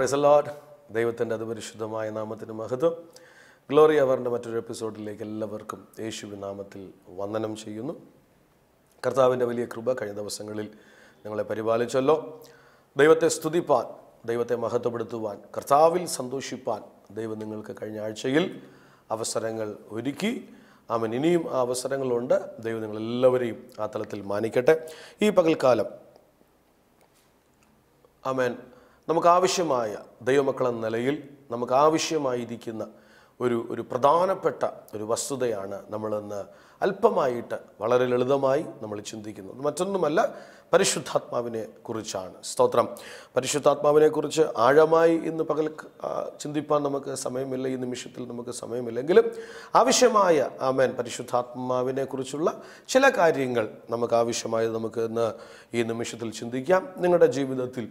Price load ദൈവത്തിൻ്റെ അതിപരിശുദ്ധമായ നാമത്തിന് മഹത്വം ഗ്ലോറി അവറിൻ്റെ മറ്റൊരു എപ്പിസോഡിലേക്ക് എല്ലാവർക്കും യേശുവിൻ നാമത്തിൽ വന്ദനം ചെയ്യുന്നു കർത്താവിൻ്റെ വലിയ കൃപ കഴിഞ്ഞ ദിവസങ്ങളിൽ നിങ്ങളെ പരിപാലിച്ചല്ലോ ദൈവത്തെ സ്തുതിപ്പാൻ ദൈവത്തെ മഹത്വപ്പെടുത്തുവാൻ കർത്താവിൽ സന്തോഷിപ്പാൻ ദൈവം നിങ്ങൾക്ക് കഴിഞ്ഞ ആഴ്ചയിൽ അവസരങ്ങൾ ഒരുക്കി ആമൻ ഇനിയും ആ അവസരങ്ങളുണ്ട് ദൈവം നിങ്ങളെല്ലാവരെയും ആ തലത്തിൽ മാനിക്കട്ടെ ഈ പകൽക്കാലം ആമേൻ നമുക്ക് ആവശ്യമായ ദൈവമക്കളെന്ന നിലയിൽ നമുക്ക് ആവശ്യമായിരിക്കുന്ന ഒരു ഒരു പ്രധാനപ്പെട്ട ഒരു വസ്തുതയാണ് നമ്മളിന്ന് അല്പമായിട്ട് വളരെ ലളിതമായി നമ്മൾ ചിന്തിക്കുന്നത് മറ്റൊന്നുമല്ല പരിശുദ്ധാത്മാവിനെ കുറിച്ചാണ് സ്തോത്രം പരിശുദ്ധാത്മാവിനെ കുറിച്ച് ആഴമായി ഇന്ന് പകൽ ആ, ചിന്തിപ്പാൻ നമുക്ക് സമയമില്ല ഈ നിമിഷത്തിൽ നമുക്ക് സമയമില്ലെങ്കിലും ആവശ്യമായ ആമേൻ പരിശുദ്ധാത്മാവിനെ കുറിച്ചുള്ള ചില കാര്യങ്ങൾ നമുക്ക് ആവശ്യമായത് നമുക്ക് ഇന്ന് ഈ നിമിഷത്തിൽ ചിന്തിക്കാം നിങ്ങളുടെ ജീവിതത്തിൽ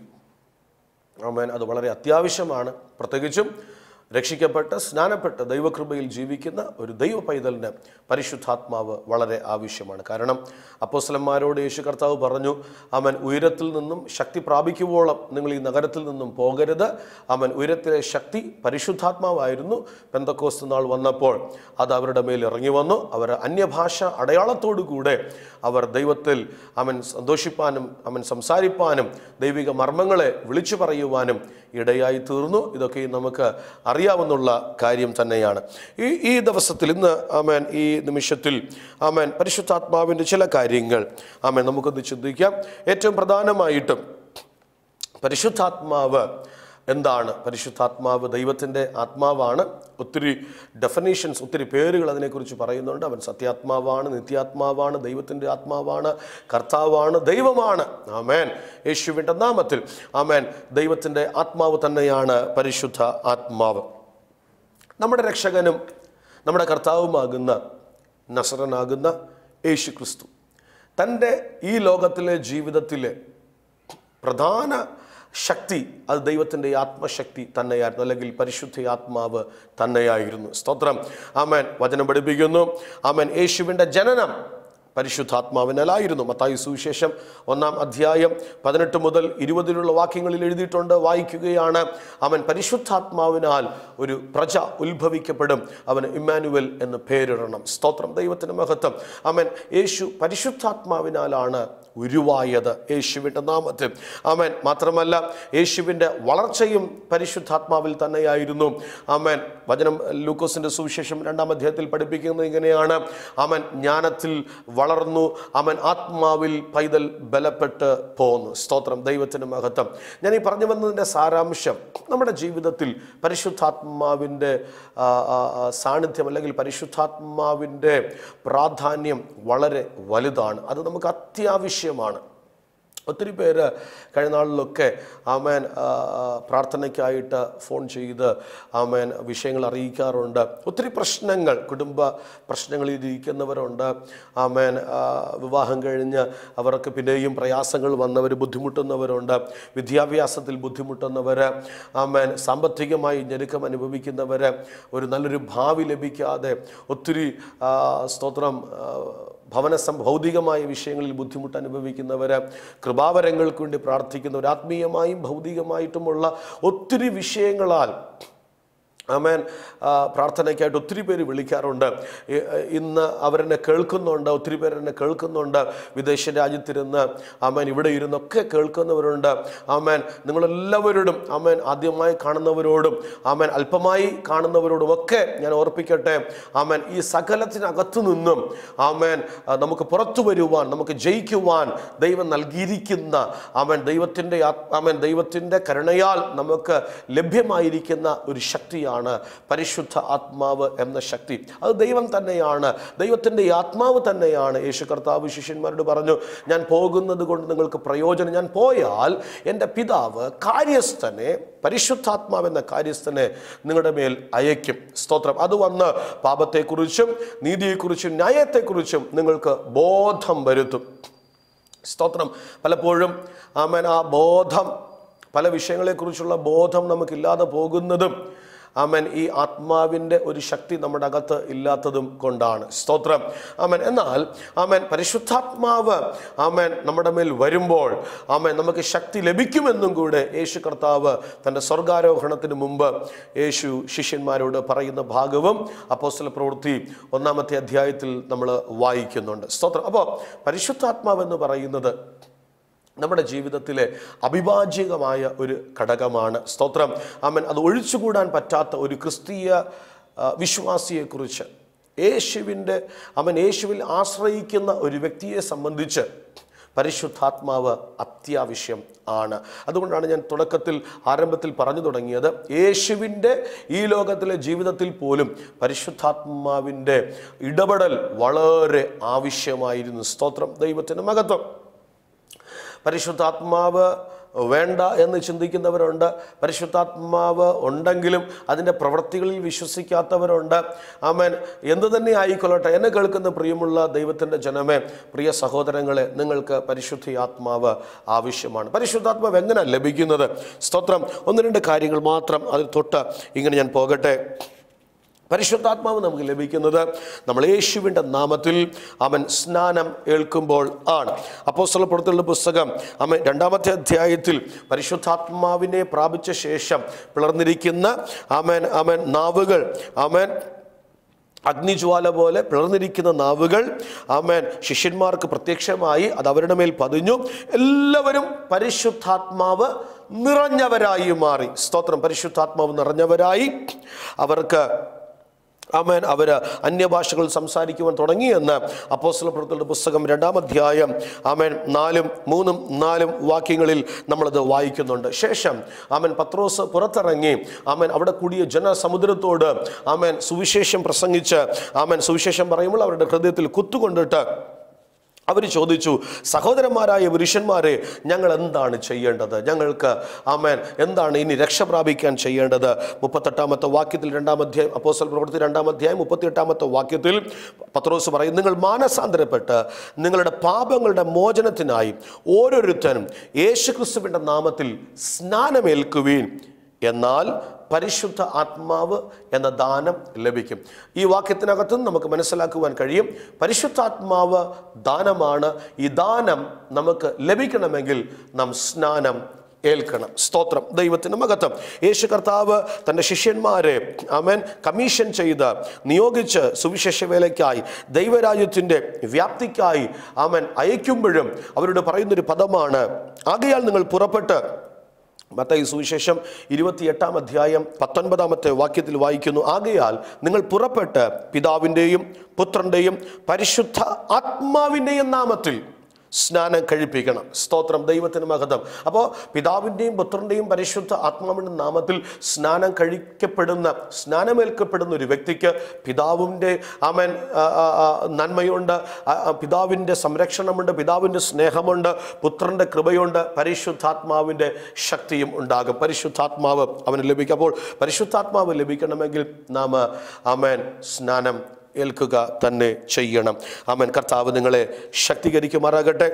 ആമേൻ അത് വളരെ അത്യാവശ്യമാണ് പ്രത്യേകിച്ചും രക്ഷിക്കപ്പെട്ട് സ്നാനപ്പെട്ട് ദൈവകൃപയിൽ ജീവിക്കുന്ന ഒരു ദൈവ പൈതലിന് പരിശുദ്ധാത്മാവ് വളരെ ആവശ്യമാണ് കാരണം അപ്പോസ്ലന്മാരോട് യേശു കർത്താവ് പറഞ്ഞു അവൻ ഉയരത്തിൽ നിന്നും ശക്തി പ്രാപിക്കുവോളം നിങ്ങൾ ഈ നഗരത്തിൽ നിന്നും പോകരുത് അവൻ ഉയരത്തിലെ ശക്തി പരിശുദ്ധാത്മാവായിരുന്നു പെന്തക്കോസ്ത് നാൾ വന്നപ്പോൾ അത് അവരുടെ മേൽ ഇറങ്ങി വന്നു അവർ അന്യഭാഷ അടയാളത്തോടു കൂടെ അവർ ദൈവത്തിൽ അവൻ സന്തോഷിപ്പാനും അവൻ സംസാരിപ്പാനും ദൈവിക മർമ്മങ്ങളെ വിളിച്ചു പറയുവാനും ഇടയായി തീർന്നു ഇതൊക്കെ നമുക്ക് അറിയാവുന്നുള്ള കാര്യം തന്നെയാണ് ഈ ഈ ദിവസത്തിൽ ഇന്ന് ആമേൻ ഈ നിമിഷത്തിൽ ആമേൻ പരിശുദ്ധാത്മാവിൻ്റെ ചില കാര്യങ്ങൾ ആമേൻ നമുക്കൊന്ന് ചിന്തിക്കാം ഏറ്റവും പ്രധാനമായിട്ടും പരിശുദ്ധാത്മാവ് എന്താണ് പരിശുദ്ധാത്മാവ് ദൈവത്തിൻ്റെ ആത്മാവാണ് ഒത്തിരി ഡെഫിനേഷൻസ് ഒത്തിരി പേരുകൾ അതിനെക്കുറിച്ച് പറയുന്നുണ്ട് അവൻ സത്യാത്മാവാണ് നിത്യാത്മാവാണ് ദൈവത്തിൻ്റെ ആത്മാവാണ് കർത്താവാണ് ദൈവമാണ് ആമേൻ യേശുവിൻ്റെ നാമത്തിൽ ആമേൻ ദൈവത്തിൻ്റെ ആത്മാവ് തന്നെയാണ് പരിശുദ്ധ ആത്മാവ് നമ്മുടെ രക്ഷകനും നമ്മുടെ കർത്താവുമാകുന്ന നസറനാകുന്ന യേശു ക്രിസ്തു തൻ്റെ ഈ ലോകത്തിലെ ജീവിതത്തിലെ പ്രധാന ശക്തി അത് ദൈവത്തിൻ്റെ ആത്മശക്തി തന്നെയായിരുന്നു അല്ലെങ്കിൽ പരിശുദ്ധ ആത്മാവ് തന്നെയായിരുന്നു സ്തോത്രം ആമേൻ വചനം പഠിപ്പിക്കുന്നു ആമേൻ യേശുവിൻ്റെ ജനനം പരിശുദ്ധാത്മാവിനാലായിരുന്നു മത്തായി സുവിശേഷം ഒന്നാം അധ്യായം പതിനെട്ട് മുതൽ ഇരുപതിലുള്ള വാക്യങ്ങളിൽ എഴുതിയിട്ടുണ്ട് വായിക്കുകയാണ് അവൻ പരിശുദ്ധാത്മാവിനാൽ ഒരു പ്രജ ഉത്ഭവിക്കപ്പെടും അവന് ഇമ്മാനുവൽ എന്ന് പേരിടണം സ്തോത്രം ദൈവത്തിന് മഹത്വം അവൻ യേശു പരിശുദ്ധാത്മാവിനാലാണ് ഉരുവായത് യേശുവിൻ്റെ നാമത്തിൽ ആമേൻ മാത്രമല്ല യേശുവിൻ്റെ വളർച്ചയും പരിശുദ്ധാത്മാവിൽ തന്നെയായിരുന്നു ആമേൻ വചനം ലൂക്കോസിൻ്റെ സുവിശേഷം രണ്ടാം അധ്യായത്തിൽ പഠിപ്പിക്കുന്നത് ഇങ്ങനെയാണ് അവൻ ജ്ഞാനത്തിൽ വളർന്നു അവൻ ആത്മാവിൽ പൈതൽ ബലപ്പെട്ട് പോന്നു സ്തോത്രം ദൈവത്തിന് മഹത്വം ഞാൻ ഈ പറഞ്ഞു വന്നതിൻ്റെ സാരാംശം നമ്മുടെ ജീവിതത്തിൽ പരിശുദ്ധാത്മാവിൻ്റെ ആ, ആ, ആ, സാന്നിധ്യം അല്ലെങ്കിൽ പരിശുദ്ധാത്മാവിൻ്റെ പ്രാധാന്യം വളരെ വലുതാണ് അത് നമുക്ക് അത്യാവശ്യമാണ് ഒത്തിരി പേര് കഴിഞ്ഞ നാളിലൊക്കെ ആമേൻ ആ, ആ, പ്രാർത്ഥനയ്ക്കായിട്ട് ഫോൺ ചെയ്ത് ആമേൻ വിഷയങ്ങൾ അറിയിക്കാറുണ്ട് ഒത്തിരി പ്രശ്നങ്ങൾ കുടുംബ പ്രശ്നങ്ങളിൽ ഇരിക്കുന്നവരുണ്ട് ആമേൻ ആ, വിവാഹം കഴിഞ്ഞ് അവർക്ക് പിന്നെയും പ്രയാസങ്ങൾ വന്നവർ ബുദ്ധിമുട്ടുന്നവരുണ്ട് വിദ്യാഭ്യാസത്തിൽ ബുദ്ധിമുട്ടുന്നവർ ആമേൻ സാമ്പത്തികമായി ഞെരുക്കം അനുഭവിക്കുന്നവർ ഒരു നല്ലൊരു ഭാവി ലഭിക്കാതെ ഒത്തിരി ആ, സ്തോത്രം ആ, ഭവന സം ഭൗതികമായ വിഷയങ്ങളിൽ ബുദ്ധിമുട്ട് അനുഭവിക്കുന്നവർ കൃപാവരങ്ങൾക്ക് വേണ്ടി പ്രാർത്ഥിക്കുന്നവർ ആത്മീയമായും ഭൗതികമായിട്ടുമുള്ള ഒത്തിരി വിഷയങ്ങളാൽ ആമേൻ ആ, പ്രാർത്ഥനയ്ക്കായിട്ട് ഒത്തിരി പേര് വിളിക്കാറുണ്ട് ഇ- ഇന്ന് അവരെന്നെ കേൾക്കുന്നുണ്ട് ഒത്തിരി പേര് എന്നെ കേൾക്കുന്നുണ്ട് വിദേശ രാജ്യത്തിരുന്ന് ആമേൻ ഇവിടെ ഇരുന്നൊക്കെ കേൾക്കുന്നവരുണ്ട് ആമേൻ നിങ്ങളെല്ലാവരോടും ആമേൻ ആദ്യമായി കാണുന്നവരോടും ആമേൻ അല്പമായി കാണുന്നവരോടും ഒക്കെ ഞാൻ ഓർപ്പിക്കട്ടെ ആമേൻ ഈ സകലത്തിനകത്തു നിന്നും ആമേൻ ആ, നമുക്ക് പുറത്തു വരുവാൻ നമുക്ക് ജയിക്കുവാൻ ദൈവം നൽകിയിരിക്കുന്ന ആമേൻ ദൈവത്തിൻ്റെ ആത്- ആമേൻ ദൈവത്തിൻ്റെ കരുണയാൽ നമുക്ക് ലഭ്യമായിരിക്കുന്ന ഒരു ശക്തിയാണ് പരിശുദ്ധ ആത്മാവ് എന്ന ശക്തി അത് ദൈവം തന്നെയാണ് ദൈവത്തിൻ്റെ ഈ ആത്മാവ് തന്നെയാണ് യേശു കർത്താവ് ശിഷ്യന്മാരോട് പറഞ്ഞു ഞാൻ പോകുന്നത് കൊണ്ട് നിങ്ങൾക്ക് പ്രയോജനം ഞാൻ പോയാൽ എൻ്റെ പിതാവ് കാര്യസ്ഥനെ പരിശുദ്ധാത്മാവ് എന്ന കാര്യസ്ഥനെ നിങ്ങളുടെ മേൽ അയക്കും സ്തോത്രം അത് വന്ന് പാപത്തെക്കുറിച്ചും നീതിയെക്കുറിച്ചും ന്യായത്തെക്കുറിച്ചും നിങ്ങൾക്ക് ബോധം വരുത്തും സ്തോത്രം പലപ്പോഴും ആമേൻ ആ ബോധം പല വിഷയങ്ങളെക്കുറിച്ചുള്ള ബോധം നമുക്കില്ലാതെ പോകുന്നതും ആമൻ ഈ ആത്മാവിൻ്റെ ഒരു ശക്തി നമ്മുടെ അകത്ത് ഇല്ലാത്തതും കൊണ്ടാണ് സ്തോത്രം ആമൻ എന്നാൽ ആമൻ പരിശുദ്ധാത്മാവ് ആമൻ നമ്മുടെ മേൽ വരുമ്പോൾ ആമൻ നമുക്ക് ശക്തി ലഭിക്കുമെന്നും കൂടെ യേശു കർത്താവ് തൻ്റെ സ്വർഗാരോഹണത്തിന് മുമ്പ് യേശു ശിഷ്യന്മാരോട് പറയുന്ന ഭാഗവും അപ്പോസ്തല പ്രവൃത്തി ഒന്നാമത്തെ അധ്യായത്തിൽ നമ്മൾ വായിക്കുന്നുണ്ട് സ്തോത്രം അപ്പോൾ പരിശുദ്ധാത്മാവ് എന്ന് പറയുന്നത് നമ്മുടെ ജീവിതത്തിലെ അവിഭാജ്യകമായ ഒരു ഘടകമാണ് സ്തോത്രം ആമൻ അത് ഒഴിച്ചുകൂടാൻ പറ്റാത്ത ഒരു ക്രിസ്തീയ ആ, വിശ്വാസിയെക്കുറിച്ച് യേശുവിൻ്റെ അവൻ യേശുവിൽ ആശ്രയിക്കുന്ന ഒരു വ്യക്തിയെ സംബന്ധിച്ച് പരിശുദ്ധാത്മാവ് അത്യാവശ്യം ആണ് അതുകൊണ്ടാണ് ഞാൻ തുടക്കത്തിൽ ആരംഭത്തിൽ പറഞ്ഞു തുടങ്ങിയത് യേശുവിൻ്റെ ഈ ലോകത്തിലെ ജീവിതത്തിൽ പോലും പരിശുദ്ധാത്മാവിൻ്റെ ഇടപെടൽ വളരെ ആവശ്യമായിരുന്നു സ്തോത്രം ദൈവത്തിന് മഹത്വം പരിശുദ്ധാത്മാവ് വേണ്ട എന്ന് ചിന്തിക്കുന്നവരുണ്ട് പരിശുദ്ധാത്മാവ് ഉണ്ടെങ്കിലും അതിൻ്റെ പ്രവൃത്തികളിൽ വിശ്വസിക്കാത്തവരുണ്ട് ആമേൻ എന്തു തന്നെ ആയിക്കൊള്ളട്ടെ എന്നെ കേൾക്കുന്ന പ്രിയമുള്ള ദൈവത്തിൻ്റെ ജനമേ പ്രിയ സഹോദരങ്ങളെ നിങ്ങൾക്ക് പരിശുദ്ധി ആത്മാവ് ആവശ്യമാണ് പരിശുദ്ധാത്മാവ് എങ്ങനെ ലഭിക്കുന്നത് സ്തോത്രം ഒന്ന് രണ്ട് കാര്യങ്ങൾ മാത്രം അതിൽ തൊട്ട് ഇങ്ങനെ ഞാൻ പോകട്ടെ പരിശുദ്ധാത്മാവ് നമുക്ക് ലഭിക്കുന്നത് നമ്മൾ യേശുവിൻ്റെ നാമത്തിൽ അവൻ സ്നാനം ഏൽക്കുമ്പോൾ ആണ് അപ്പോസ്തല പ്രവൃത്തികളുടെ പുസ്തകം അവൻ രണ്ടാമത്തെ അധ്യായത്തിൽ പരിശുദ്ധാത്മാവിനെ പ്രാപിച്ച ശേഷം പിളർന്നിരിക്കുന്ന അവൻ അവൻ നാവുകൾ അവൻ അഗ്നിജ്വാല പോലെ പിളർന്നിരിക്കുന്ന നാവുകൾ ആമേൻ ശിഷ്യന്മാർക്ക് പ്രത്യക്ഷമായി അത് അവരുടെ മേൽ പതിഞ്ഞു എല്ലാവരും പരിശുദ്ധാത്മാവ് നിറഞ്ഞവരായി മാറി സ്തോത്രം പരിശുദ്ധാത്മാവ് നിറഞ്ഞവരായി അവർക്ക് ആമേൻ അവർ അന്യഭാഷകൾ സംസാരിക്കുവാൻ തുടങ്ങിയെന്ന് അപ്പോസ്തല പ്രവൃത്തികളുടെ പുസ്തകം രണ്ടാം അധ്യായം ആമേൻ നാലും മൂന്നും നാലും വാക്യങ്ങളിൽ നമ്മളത് വായിക്കുന്നുണ്ട് ശേഷം ആമേൻ പത്രോസ് പുറത്തിറങ്ങി ആമേൻ അവിടെ കൂടിയ ജനസമുദ്രത്തോട് ആമേൻ സുവിശേഷം പ്രസംഗിച്ച് ആമേൻ സുവിശേഷം പറയുമ്പോൾ അവരുടെ ഹൃദയത്തിൽ കുത്തുകൊണ്ടിട്ട് അവർ ചോദിച്ചു സഹോദരന്മാരായ പുരുഷന്മാരെ ഞങ്ങൾ എന്താണ് ചെയ്യേണ്ടത് ഞങ്ങൾക്ക് ആമേൻ എന്താണ് ഇനി രക്ഷ പ്രാപിക്കാൻ ചെയ്യേണ്ടത് മുപ്പത്തെട്ടാമത്തെ വാക്യത്തിൽ രണ്ടാം അധ്യായം അപ്പോസ്റ്റൽ പ്രവൃത്തി രണ്ടാം അധ്യായം മുപ്പത്തിയെട്ടാമത്തെ വാക്യത്തിൽ പത്രോസ് പറയും നിങ്ങൾ മാനസാന്തരപ്പെട്ട് നിങ്ങളുടെ പാപങ്ങളുടെ മോചനത്തിനായി ഓരോരുത്തരും യേശുക്രിസ്തുവിൻ്റെ നാമത്തിൽ സ്നാനമേൽക്കുവീൻ എന്നാൽ പരിശുദ്ധ ആത്മാവ് എന്ന ദാനം ലഭിക്കും ഈ വാക്യത്തിനകത്തും നമുക്ക് മനസ്സിലാക്കുവാൻ കഴിയും പരിശുദ്ധാത്മാവ് ദാനമാണ് ഈ ദാനം നമുക്ക് ലഭിക്കണമെങ്കിൽ നാം സ്നാനം ഏൽക്കണം സ്തോത്രം ദൈവത്തിന് മഹത്വം യേശു കർത്താവ് തൻ്റെ ശിഷ്യന്മാരെ അവൻ കമ്മീഷൻ ചെയ്ത് നിയോഗിച്ച് സുവിശേഷ വേലയ്ക്കായി ദൈവരാജ്യത്തിൻ്റെ വ്യാപ്തിക്കായി അവൻ അയക്കുമ്പോഴും അവരോട് പറയുന്നൊരു പദമാണ് ആകയാൽ നിങ്ങൾ പുറപ്പെട്ട് മത്തായി സുവിശേഷം ഇരുപത്തിയെട്ടാം അധ്യായം പത്തൊൻപതാമത്തെ വാക്യത്തിൽ വായിക്കുന്നു ആകയാൽ നിങ്ങൾ പുറപ്പെട്ട് പിതാവിൻ്റെയും പുത്രൻ്റെയും പരിശുദ്ധ ആത്മാവിൻ്റെയും നാമത്തിൽ സ്നാനം കഴിപ്പിക്കണം സ്തോത്രം ദൈവത്തിന് മഹത്വം അപ്പോൾ പിതാവിൻ്റെയും പുത്രൻ്റെയും പരിശുദ്ധ ആത്മാവിൻ്റെ നാമത്തിൽ സ്നാനം കഴിക്കപ്പെടുന്ന സ്നാനമേൽക്കപ്പെടുന്ന ഒരു വ്യക്തിക്ക് പിതാവിൻ്റെ അവൻ നന്മയുണ്ട് ആ, ആ, പിതാവിൻ്റെ സംരക്ഷണമുണ്ട് പിതാവിൻ്റെ സ്നേഹമുണ്ട് പുത്രൻ്റെ കൃപയുണ്ട് പരിശുദ്ധാത്മാവിൻ്റെ ശക്തിയും ഉണ്ടാകും പരിശുദ്ധാത്മാവ് അവന് ലഭിക്കും അപ്പോൾ പരിശുദ്ധാത്മാവ് ലഭിക്കണമെങ്കിൽ നാം ആമേൻ സ്നാനം ഏൽക്കുക തന്നെ ചെയ്യണം ആമൻ കർത്താവ് നിങ്ങളെ ശക്തീകരിക്കുമാറാകട്ടെ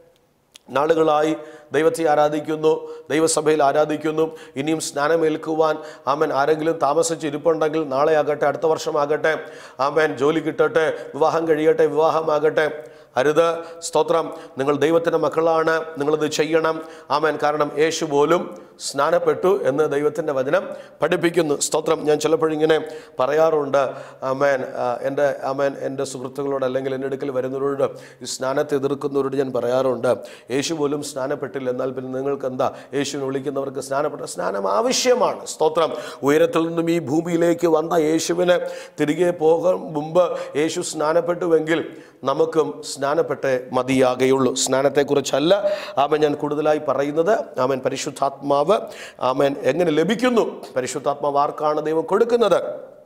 നാളുകളായി ദൈവത്തെ ആരാധിക്കുന്നു ദൈവസഭയിൽ ആരാധിക്കുന്നു ഇനിയും സ്നാനമേൽക്കുവാൻ ആമൻ ആരെങ്കിലും താമസിച്ചിരിപ്പുണ്ടെങ്കിൽ നാളെ ആകട്ടെ അടുത്ത വർഷമാകട്ടെ ആമൻ ജോലി കിട്ടട്ടെ വിവാഹം കഴിയട്ടെ വിവാഹമാകട്ടെ അരുത് സ്തോത്രം നിങ്ങൾ ദൈവത്തിൻ്റെ മക്കളാണ് നിങ്ങളിത് ചെയ്യണം ആമേൻ കാരണം യേശു പോലും സ്നാനപ്പെട്ടു എന്ന് ദൈവത്തിൻ്റെ വചനം പഠിപ്പിക്കുന്നു സ്തോത്രം ഞാൻ ചിലപ്പോഴിങ്ങനെ പറയാറുണ്ട് ആമേൻ ആ, എൻ്റെ ആമേൻ എൻ്റെ സുഹൃത്തുക്കളോട് അല്ലെങ്കിൽ എൻ്റെ അടുക്കൽ വരുന്നവരോട് ഈ സ്നാനത്തെ എതിർക്കുന്നവരോട് ഞാൻ പറയാറുണ്ട് യേശു പോലും സ്നാനപ്പെട്ടില്ല എന്നാൽ പിന്നെ നിങ്ങൾക്ക് എന്താ യേശുവിനെ വിളിക്കുന്നവർക്ക് സ്നാനപ്പെട്ട സ്നാനം ആവശ്യമാണ് സ്തോത്രം ഉയരത്തിൽ നിന്നും ഈ ഭൂമിയിലേക്ക് വന്ന യേശുവിനെ തിരികെ പോകാൻ മുമ്പ് യേശു സ്നാനപ്പെട്ടുവെങ്കിൽ നമുക്കും സ്നാനപ്പെട്ടേ മതിയാകെയുള്ളൂ സ്നാനത്തെക്കുറിച്ചല്ല ആമൻ ഞാൻ കൂടുതലായി പറയുന്നത് ആമൻ പരിശുദ്ധാത്മാവ് ആമൻ എങ്ങനെ ലഭിക്കുന്നു പരിശുദ്ധാത്മാവ് ആർക്കാണ് ദൈവം കൊടുക്കുന്നത്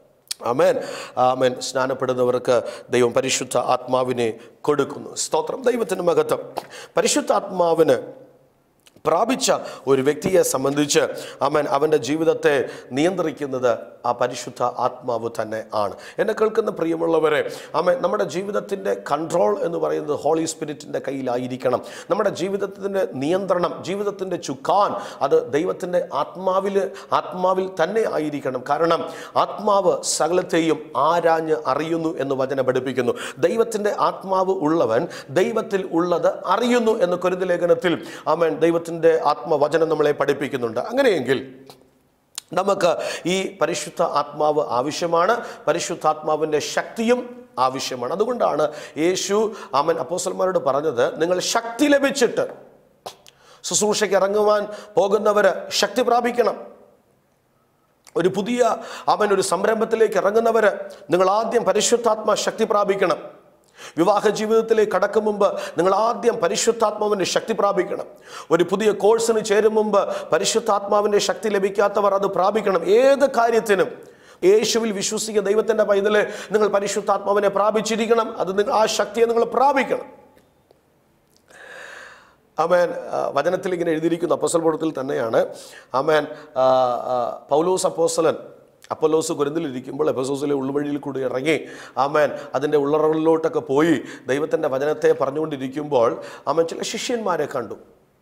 ആമേൻ ആമേൻ സ്നാനപ്പെടുന്നവർക്ക് ദൈവം പരിശുദ്ധ ആത്മാവിനെ കൊടുക്കുന്നു സ്തോത്രം ദൈവത്തിന് മഹത്വം പരിശുദ്ധാത്മാവിന് പ്രാപിച്ച ഒരു വ്യക്തിയെ സംബന്ധിച്ച് അവൻ അവൻ്റെ ജീവിതത്തെ നിയന്ത്രിക്കുന്നത് ആ പരിശുദ്ധ ആത്മാവ് തന്നെ ആണ് എന്നെ കേൾക്കുന്ന പ്രിയമുള്ളവരെ അമ്മ നമ്മുടെ ജീവിതത്തിൻ്റെ കൺട്രോൾ എന്ന് പറയുന്നത് ഹോളി സ്പിരിറ്റിൻ്റെ കയ്യിലായിരിക്കണം നമ്മുടെ ജീവിതത്തിൻ്റെ നിയന്ത്രണം ജീവിതത്തിൻ്റെ ചുക്കാൻ അത് ദൈവത്തിൻ്റെ ആത്മാവിൽ ആത്മാവിൽ തന്നെ ആയിരിക്കണം കാരണം ആത്മാവ് സകലത്തെയും ആരാഞ്ഞ് അറിയുന്നു എന്ന് വചനം പഠിപ്പിക്കുന്നു ദൈവത്തിൻ്റെ ആത്മാവ് ഉള്ളവൻ ദൈവത്തിൽ ഉള്ളത് അറിയുന്നു എന്ന് കൊരിന്ത ലേഖനത്തിൽ ആമേൻ ദൈവത്തിൻ്റെ ആത്മവചനം നമ്മളെ പഠിപ്പിക്കുന്നുണ്ട് അങ്ങനെയെങ്കിൽ നമുക്ക് ഈ പരിശുദ്ധ ആത്മാവ് ആവശ്യമാണ് പരിശുദ്ധാത്മാവിൻ്റെ ശക്തിയും ആവശ്യമാണ് അതുകൊണ്ടാണ് യേശു അമൻ അപ്പോസന്മാരോട് പറഞ്ഞത് നിങ്ങൾ ശക്തി ലഭിച്ചിട്ട് ശുശ്രൂഷയ്ക്ക് ഇറങ്ങുവാൻ പോകുന്നവർ ശക്തി പ്രാപിക്കണം ഒരു പുതിയ അവൻ ഒരു സംരംഭത്തിലേക്ക് ഇറങ്ങുന്നവർ നിങ്ങൾ ആദ്യം പരിശുദ്ധാത്മ ശക്തി പ്രാപിക്കണം വിവാഹ ജീവിതത്തിലേക്ക് കടക്കും മുമ്പ് നിങ്ങൾ ആദ്യം പരിശുദ്ധാത്മാവിൻ്റെ ശക്തി പ്രാപിക്കണം ഒരു പുതിയ കോഴ്സിന് ചേരും മുമ്പ് പരിശുദ്ധാത്മാവിൻ്റെ ശക്തി ലഭിക്കാത്തവർ അത് പ്രാപിക്കണം ഏത് കാര്യത്തിനും യേശുവിൽ വിശ്വസിക്കുന്ന ദൈവത്തിൻ്റെ പൈതല് നിങ്ങൾ പരിശുദ്ധാത്മാവിനെ പ്രാപിച്ചിരിക്കണം അത് നിങ്ങൾ ആ ശക്തിയെ നിങ്ങൾ പ്രാപിക്കണം ആമേൻ ആ, വചനത്തിൽ ഇങ്ങനെ എഴുതിയിരിക്കുന്ന അപ്പോസൽ പുറത്തിൽ തന്നെയാണ് ആമേൻ ആ, ആ, പൗലോസ് അപ്പോസലൻ അപ്പോലോസ് കുരുന്നിലിരിക്കുമ്പോൾ എപ്പസോസിലെ ഉൾവഴിയിൽ കൂടി ഇറങ്ങി ആമേൻ അതിൻ്റെ ഉള്ളറകളിലോട്ടൊക്കെ പോയി ദൈവത്തിൻ്റെ വചനത്തെ പറഞ്ഞുകൊണ്ടിരിക്കുമ്പോൾ ആമൻ ചില ശിഷ്യന്മാരെ കണ്ടു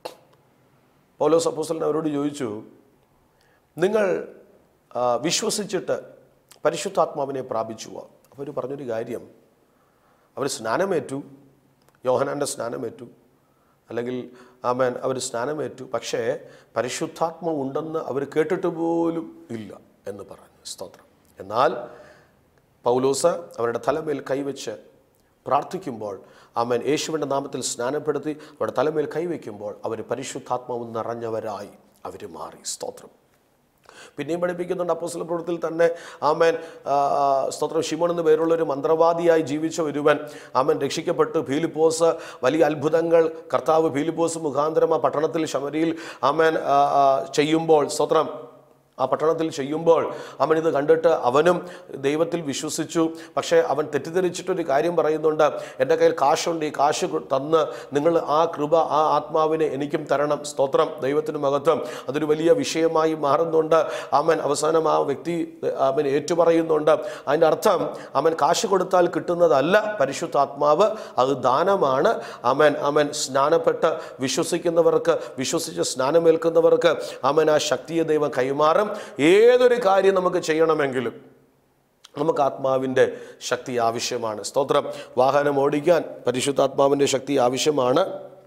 പൗലോസ് അപ്പോസലൻ അവരോട് ചോദിച്ചു നിങ്ങൾ ആ, വിശ്വസിച്ചിട്ട് പരിശുദ്ധാത്മാവിനെ പ്രാപിച്ചുവോ അപ്പോൾ അവർ പറഞ്ഞൊരു കാര്യം അവർ സ്നാനമേറ്റു യോഹനാൻ്റെ സ്നാനമേറ്റു അല്ലെങ്കിൽ ആമേൻ അവർ സ്നാനമേറ്റു പക്ഷേ പരിശുദ്ധാത്മ ഉണ്ടെന്ന് അവർ കേട്ടിട്ട് പോലും ഇല്ല എന്ന് പറഞ്ഞു സ്തോത്രം എന്നാൽ പൗലോസ് അവരുടെ തലമേൽ കൈവച്ച് പ്രാർത്ഥിക്കുമ്പോൾ ആമേൻ യേശുവിൻ്റെ നാമത്തിൽ സ്നാനപ്പെടുത്തി അവരുടെ തലമേൽ കൈവയ്ക്കുമ്പോൾ അവർ പരിശുദ്ധാത്മാവ് നിറഞ്ഞവരായി അവർ മാറി സ്തോത്രം പിന്നെയും പഠിപ്പിക്കുന്നുണ്ട് അപ്പോസ്തല പ്രവൃത്തിയിൽ തന്നെ ആമേൻ ആ, ആ, സ്തോത്രം ഷിമോൻ എന്ന പേരുള്ള ഒരു മന്ത്രവാദിയായി ജീവിച്ച ഒരുവൻ ആമൻ രക്ഷിക്കപ്പെട്ടു ഫീലിപ്പോസ് വലിയ അത്ഭുതങ്ങൾ കർത്താവ് ഫീലിപ്പോസ് മുഖാന്തരം ആ പട്ടണത്തിൽ ശമരിയിൽ ആമേൻ ആ, ആ, ചെയ്യുമ്പോൾ സ്തോത്രം ആ പട്ടണത്തിൽ ചെയ്യുമ്പോൾ അവൻ ഇത് കണ്ടിട്ട് അവനും ദൈവത്തിൽ വിശ്വസിച്ചു പക്ഷേ അവൻ തെറ്റിദ്ധരിച്ചിട്ടൊരു കാര്യം പറയുന്നുണ്ട് എൻ്റെ കയ്യിൽ കാശുണ്ട് ഈ കാശ് കൊ- തന്ന് നിങ്ങൾ ആ കൃപ ആ ആത്മാവിനെ എനിക്കും തരണം സ്തോത്രം ദൈവത്തിന് മഹത്വം അതൊരു വലിയ വിഷയമായി മാറുന്നുണ്ട് അവൻ അവസാനം ആ വ്യക്തി അവൻ ഏറ്റുപറയുന്നുണ്ട് അതിൻ്റെ അർത്ഥം അവൻ കാശ് കൊടുത്താൽ കിട്ടുന്നതല്ല പരിശുദ്ധാത്മാവ് അത് ദാനമാണ് അവൻ അവൻ സ്നാനപ്പെട്ട് വിശ്വസിക്കുന്നവർക്ക് വിശ്വസിച്ച് സ്നാനമേൽക്കുന്നവർക്ക് അവൻ ആ ശക്തിയെ ദൈവം കൈമാറും ഏതൊരു കാര്യം നമുക്ക് ചെയ്യണമെങ്കിലും നമുക്ക് ആത്മാവിൻ്റെ ശക്തി ആവശ്യമാണ് സ്തോത്രം വാഹനം ഓടിക്കാൻ പരിശുദ്ധാത്മാവിൻ്റെ ശക്തി ആവശ്യമാണ്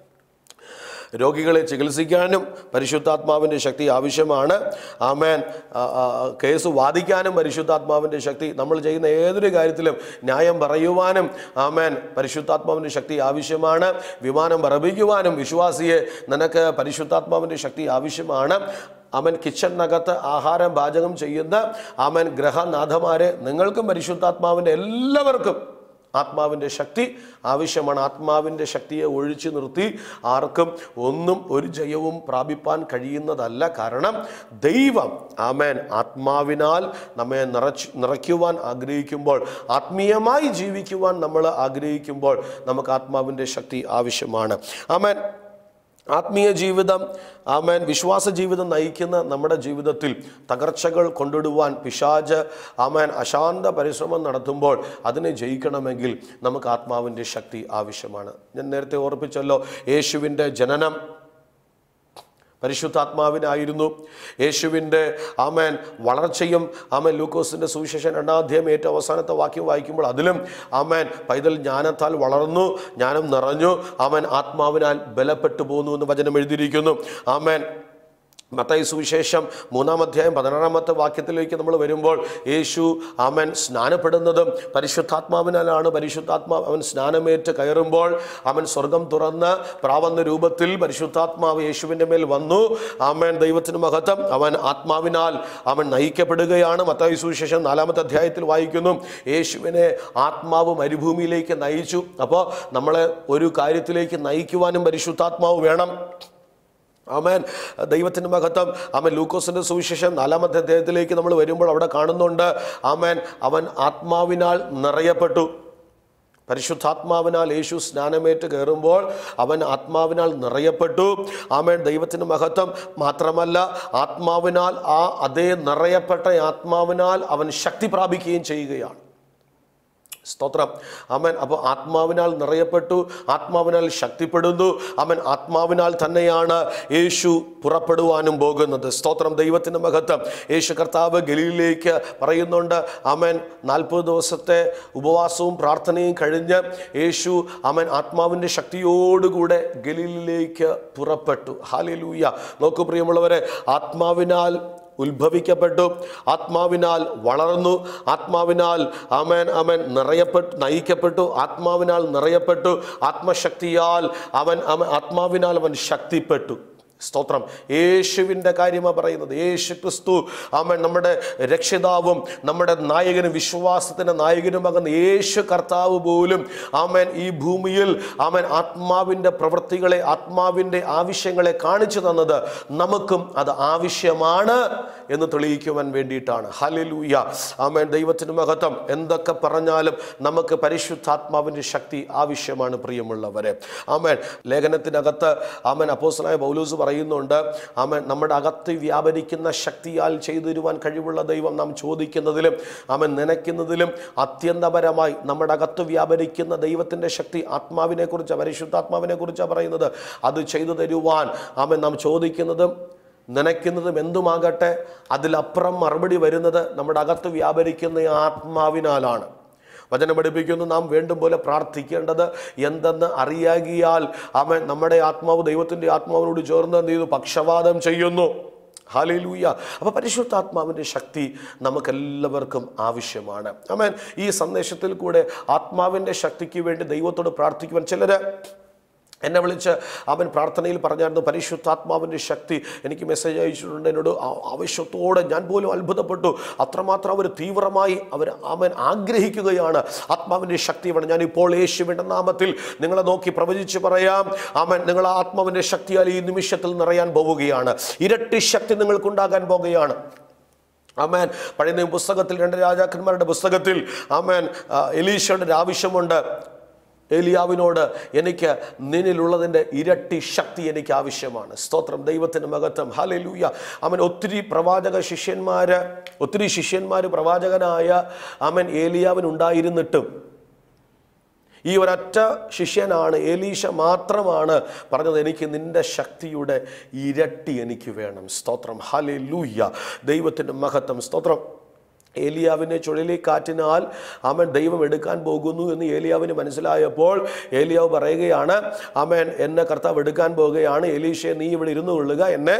രോഗികളെ ചികിത്സിക്കാനും പരിശുദ്ധാത്മാവിൻ്റെ ശക്തി ആവശ്യമാണ് ആമേൻ ആ, ആ, കേസ് വാദിക്കാനും പരിശുദ്ധാത്മാവിൻ്റെ ശക്തി നമ്മൾ ചെയ്യുന്ന ഏതൊരു കാര്യത്തിലും ന്യായം പറയുവാനും ആമേൻ പരിശുദ്ധാത്മാവിൻ്റെ ശക്തി ആവശ്യമാണ് വിമാനം പറപ്പിക്കുവാനും വിശ്വാസിയെ നിനക്ക് പരിശുദ്ധാത്മാവിൻ്റെ ശക്തി ആവശ്യമാണ് അവൻ കിച്ചണിനകത്ത് ആഹാരം പാചകം ചെയ്യുന്ന അവൻ ഗ്രഹനാഥന്മാരെ നിങ്ങൾക്കും പരിശുദ്ധാത്മാവിൻ്റെ എല്ലാവർക്കും ആത്മാവിൻ്റെ ശക്തി ആവശ്യമാണ് ആത്മാവിൻ്റെ ശക്തിയെ ഒഴിച്ചു നിർത്തി ആർക്കും ഒന്നും ഒരു ജയവും പ്രാപിപ്പാൻ കഴിയുന്നതല്ല കാരണം ദൈവം ആമേൻ ആത്മാവിനാൽ നമ്മെ നിറച്ച് നിറയ്ക്കുവാൻ ആഗ്രഹിക്കുമ്പോൾ ആത്മീയമായി ജീവിക്കുവാൻ നമ്മൾ ആഗ്രഹിക്കുമ്പോൾ നമുക്ക് ആത്മാവിൻ്റെ ശക്തി ആവശ്യമാണ് ആമേൻ ആത്മീയ ജീവിതം ആമേൻ വിശ്വാസ ജീവിതം നയിക്കുന്ന നമ്മുടെ ജീവിതത്തിൽ തകർച്ചകൾ കൊണ്ടിടുവാൻ പിശാജ് ആമേൻ അശാന്ത പരിശ്രമം നടത്തുമ്പോൾ അതിനെ ജയിക്കണമെങ്കിൽ നമുക്ക് ആത്മാവിൻ്റെ ശക്തി ആവശ്യമാണ് ഞാൻ നേരത്തെ ഓർപ്പിച്ചല്ലോ യേശുവിൻ്റെ ജനനം പരിശുദ്ധാത്മാവിനായിരുന്നു യേശുവിൻ്റെ ആമേൻ വളർച്ചയും ആമേൻ ലൂക്കോസിൻ്റെ സുവിശേഷം രണ്ടാം അധ്യായം ഏറ്റവും അവസാനത്തെ വാക്യം വായിക്കുമ്പോൾ അതിലും ആമേൻ പൈതൽ ജ്ഞാനത്താൽ വളർന്നു ജ്ഞാനം നിറഞ്ഞു ആമേൻ ആത്മാവിനാൽ ബലപ്പെട്ടു പോന്നു എന്ന് വചനം എഴുതിയിരിക്കുന്നു ആമേൻ മത്തായി സുവിശേഷം മൂന്നാം അധ്യായം പതിനാറാമത്തെ വാക്യത്തിലേക്ക് നമ്മൾ വരുമ്പോൾ യേശു അവൻ സ്നാനപ്പെടുന്നതും പരിശുദ്ധാത്മാവിനാലാണ് പരിശുദ്ധാത്മാവ് അവൻ സ്നാനമേറ്റ് കയറുമ്പോൾ അവൻ സ്വർഗം തുറന്ന് പ്രാവന്ന രൂപത്തിൽ പരിശുദ്ധാത്മാവ് യേശുവിൻ്റെ മേൽ വന്നു ആമേൻ ദൈവത്തിന് മഹത്വം അവൻ ആത്മാവിനാൽ അവൻ നയിക്കപ്പെടുകയാണ് മത്തായി സുവിശേഷം നാലാമത്തെ അധ്യായത്തിൽ വായിക്കുന്നു യേശുവിനെ ആത്മാവ് മരുഭൂമിയിലേക്ക് നയിച്ചു അപ്പോൾ നമ്മളെ ഒരു കാര്യത്തിലേക്ക് നയിക്കുവാനും പരിശുദ്ധാത്മാവ് വേണം ആമേൻ ദൈവത്തിൻ്റെ മഹത്വം ആമൻ ലൂക്കോസിൻ്റെ സുവിശേഷം നാലാമത്തെ അധ്യായത്തിലേക്ക് നമ്മൾ വരുമ്പോൾ അവിടെ കാണുന്നുണ്ട് ആമേൻ അവൻ ആത്മാവിനാൽ നിറയപ്പെട്ടു പരിശുദ്ധാത്മാവിനാൽ യേശു സ്നാനമേറ്റ് കയറുമ്പോൾ അവൻ ആത്മാവിനാൽ നിറയപ്പെട്ടു ആമേൻ ദൈവത്തിന് മഹത്വം മാത്രമല്ല ആത്മാവിനാൽ ആ അതേ നിറയപ്പെട്ട ആത്മാവിനാൽ അവൻ ശക്തി പ്രാപിക്കുകയും ചെയ്യുകയാണ് സ്തോത്രം അവൻ അപ്പോൾ ആത്മാവിനാൽ നിറയപ്പെട്ടു ആത്മാവിനാൽ ശക്തിപ്പെടുന്നു അവൻ ആത്മാവിനാൽ തന്നെയാണ് യേശു പുറപ്പെടുവാനും പോകുന്നത് സ്തോത്രം ദൈവത്തിൻ്റെ മഹത്വം യേശു കർത്താവ് ഗലീലിലേക്ക് പറയുന്നുണ്ട് അവൻ നാൽപ്പത് ദിവസത്തെ ഉപവാസവും പ്രാർത്ഥനയും കഴിഞ്ഞ് യേശു അവൻ ആത്മാവിൻ്റെ ശക്തിയോടുകൂടെ ഗലീലിലേക്ക് പുറപ്പെട്ടു ഹാലിലൂയ നോക്കൂ പ്രിയമുള്ളവരെ ആത്മാവിനാൽ ഉത്ഭവിക്കപ്പെട്ടു ആത്മാവിനാൽ വളർന്നു ആത്മാവിനാൽ അമൻ അമൻ നിറയപ്പെട്ടു നയിക്കപ്പെട്ടു ആത്മാവിനാൽ നിറയപ്പെട്ടു ആത്മശക്തിയാൽ അവൻ അവൻ ആത്മാവിനാൽ അവൻ ശക്തിപ്പെട്ടു സ്തോത്രം യേശുവിൻ്റെ കാര്യമാണ് പറയുന്നത് യേശു ക്രിസ്തു അവൻ നമ്മുടെ രക്ഷിതാവും നമ്മുടെ നായകനും വിശ്വാസത്തിൻ്റെ നായകനുമാകുന്ന യേശു കർത്താവ് പോലും അവൻ ഈ ഭൂമിയിൽ അവൻ ആത്മാവിൻ്റെ പ്രവൃത്തികളെ ആത്മാവിൻ്റെ ആവശ്യങ്ങളെ കാണിച്ചു തന്നത് നമുക്കും അത് ആവശ്യമാണ് എന്ന് തെളിയിക്കുവാൻ വേണ്ടിയിട്ടാണ് ഹലിലൂയ ആമേൻ ദൈവത്തിന് മഹത്വം എന്തൊക്കെ പറഞ്ഞാലും നമുക്ക് പരിശുദ്ധാത്മാവിൻ്റെ ശക്തി ആവശ്യമാണ് പ്രിയമുള്ളവരെ ആമേൻ ലേഖനത്തിനകത്ത് ആമൻ അപ്പോസ്തലനായ പൗലൂസ് പറയുന്നുണ്ട് ആമൻ നമ്മുടെ അകത്ത് വ്യാപരിക്കുന്ന ശക്തിയാൽ ചെയ്തു തരുവാൻ കഴിവുള്ള ദൈവം നാം ചോദിക്കുന്നതിലും ആമൻ നനയ്ക്കുന്നതിലും അത്യന്തപരമായി നമ്മുടെ അകത്ത് വ്യാപരിക്കുന്ന ദൈവത്തിൻ്റെ ശക്തി ആത്മാവിനെ കുറിച്ച് പരിശുദ്ധാത്മാവിനെ കുറിച്ചാണ് പറയുന്നത് അത് ചെയ്തു തരുവാൻ ആമൻ നാം ചോദിക്കുന്നതും നനയ്ക്കുന്നതും എന്തുമാകട്ടെ അതിലപ്പുറം മറുപടി വരുന്നത് നമ്മുടെ അകത്ത് വ്യാപരിക്കുന്ന ഈ ആത്മാവിനാലാണ് വചനം പഠിപ്പിക്കുന്നു നാം വേണ്ടും പോലെ പ്രാർത്ഥിക്കേണ്ടത് എന്തെന്ന് അറിയാകിയാൽ അവൻ നമ്മുടെ ആത്മാവ് ദൈവത്തിൻ്റെ ആത്മാവിനോട് ചേർന്ന് എന്ത് ചെയ്തു പക്ഷപാതം ചെയ്യുന്നു ഹാലയിലൂയ അപ്പോൾ പരിശുദ്ധാത്മാവിൻ്റെ ശക്തി നമുക്കെല്ലാവർക്കും ആവശ്യമാണ് അമേൻ ഈ സന്ദേശത്തിൽ കൂടെ ആത്മാവിൻ്റെ ശക്തിക്ക് വേണ്ടി ദൈവത്തോട് പ്രാർത്ഥിക്കുവാൻ ചിലർ എന്നെ വിളിച്ച് അവൻ പ്രാർത്ഥനയിൽ പറഞ്ഞായിരുന്നു പരിശുദ്ധാത്മാവിൻ്റെ ശക്തി എനിക്ക് മെസ്സേജ് അയച്ചിട്ടുണ്ട് എന്നോട് ആ- ആവശ്യത്തോടെ ഞാൻ പോലും അത്ഭുതപ്പെട്ടു അത്രമാത്രം അവർ തീവ്രമായി അവർ അവൻ ആഗ്രഹിക്കുകയാണ് ആത്മാവിൻ്റെ ശക്തി വേണം ഞാനിപ്പോൾ യേശുവിൻ്റെ നാമത്തിൽ നിങ്ങളെ നോക്കി പ്രവചിച്ച് പറയാം അവൻ നിങ്ങൾ ആ ആത്മാവിൻ്റെ ശക്തിയാൽ ഈ നിമിഷത്തിൽ നിറയാൻ പോവുകയാണ് ഇരട്ടി ശക്തി നിങ്ങൾക്കുണ്ടാകാൻ പോകുകയാണ് ആമേൻ പഴയ നിയമ പുസ്തകത്തിൽ രണ്ട് രാജാക്കന്മാരുടെ പുസ്തകത്തിൽ ആമേൻ ആ, എലീശയുടെ ഒരു ആവശ്യമുണ്ട് ഏലിയാവിനോട് എനിക്ക് നിന്നിലുള്ളതിൻ്റെ ഇരട്ടി ശക്തി എനിക്ക് ആവശ്യമാണ് സ്തോത്രം ദൈവത്തിൻ്റെ മഹത്വം ഹലലൂയ അവൻ ഒത്തിരി പ്രവാചക ശിഷ്യന്മാർ ഒത്തിരി ശിഷ്യന്മാർ പ്രവാചകനായ അവൻ ഏലിയാവിനുണ്ടായിരുന്നിട്ടും ഈ ഒരൊറ്റ ശിഷ്യനാണ് ഏലീശ മാത്രമാണ് പറഞ്ഞത് എനിക്ക് നിന്റെ ശക്തിയുടെ ഇരട്ടി എനിക്ക് വേണം സ്തോത്രം ഹലേ ലൂയ്യ ദൈവത്തിൻ്റെ മഹത്വം സ്തോത്രം ഏലിയാവിനെ ചുഴലിക്കാറ്റിനാൽ അവൻ ദൈവം എടുക്കാൻ പോകുന്നു എന്ന് ഏലിയാവിന് മനസ്സിലായപ്പോൾ ഏലിയാവ് പറയുകയാണ് അവൻ എന്നെ കർത്താവ് എടുക്കാൻ പോവുകയാണ് എലീശയെ നീ ഇവിടെ ഇരുന്നു കൊള്ളുക എന്നെ